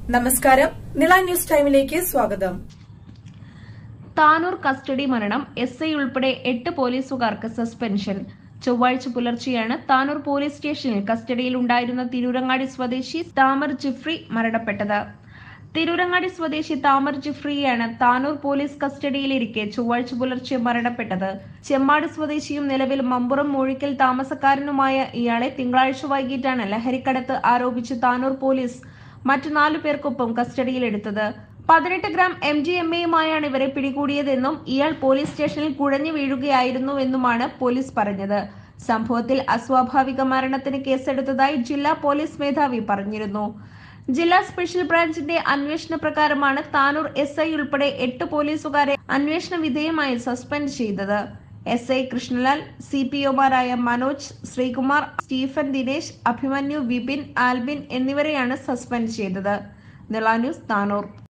നമസ്കാരം നിള ന്യൂസ് ടൈമിലേക്ക് സ്വാഗതം താനൂർ കസ്റ്റഡി മരണം എസ് ഐ ഉൾപ്പെടെ എട്ട് പോലീസുകാർക്ക് സസ്പെൻഷൻ ചൊവ്വാഴ്ച പുലർച്ചെയാണ് താനൂർ പോലീസ് സ്റ്റേഷനിൽ കസ്റ്റഡിയിലുണ്ടായിരുന്ന തിരൂരങ്ങാടി സ്വദേശി താമർ ജിഫ്രി മരണപ്പെട്ടത് തിരൂരങ്ങാടി സ്വദേശി താമർ ജിഫ്രിയാണ് താനൂർ പോലീസ് കസ്റ്റഡിയിലിരിക്കെ ചൊവ്വാഴ്ച പുലർച്ചെ മരണപ്പെട്ടത് ചെമ്മാട് സ്വദേശിയും നിലവിൽ മമ്പുറം മൂഴിക്കൽ താമസക്കാരനുമായ ഇയാളെ തിങ്കളാഴ്ച വൈകിട്ടാണ് ലഹരിക്കടത്ത് ആരോപിച്ച് താനൂർ പോലീസ് മറ്റു നാലു പേർക്കൊപ്പം കസ്റ്റഡിയിലെടുത്തത് പതിനെട്ട് ഗ്രാം എം ജി എം എയുമായാണ് ഇവരെ പിടികൂടിയതെന്നും ഇയാൾ പോലീസ് സ്റ്റേഷനിൽ കുഴഞ്ഞു വീഴുകയായിരുന്നുവെന്നുമാണ് പോലീസ് പറഞ്ഞത് സംഭവത്തിൽ അസ്വാഭാവിക മരണത്തിന് കേസെടുത്തതായി ജില്ലാ പോലീസ് മേധാവി പറഞ്ഞിരുന്നു ജില്ലാ സ്പെഷ്യൽ ബ്രാഞ്ചിന്റെ അന്വേഷണ പ്രകാരമാണ് താനൂർ എസ് ഐ ഉൾപ്പെടെ എട്ട് പോലീസുകാരെ അന്വേഷണ വിധേയമായി സസ്പെൻഡ് ചെയ്തത് S I Krishnalal C P ഒമാരായ മനോജ് ശ്രീകുമാർ സ്റ്റീഫൻ ദിനേശ് അഭിമന്യു വിപിൻ ആൽബിൻ എന്നിവരെയാണ് സസ്പെൻഡ് ചെയ്തത് നിള ന്യൂസ് താനൂർ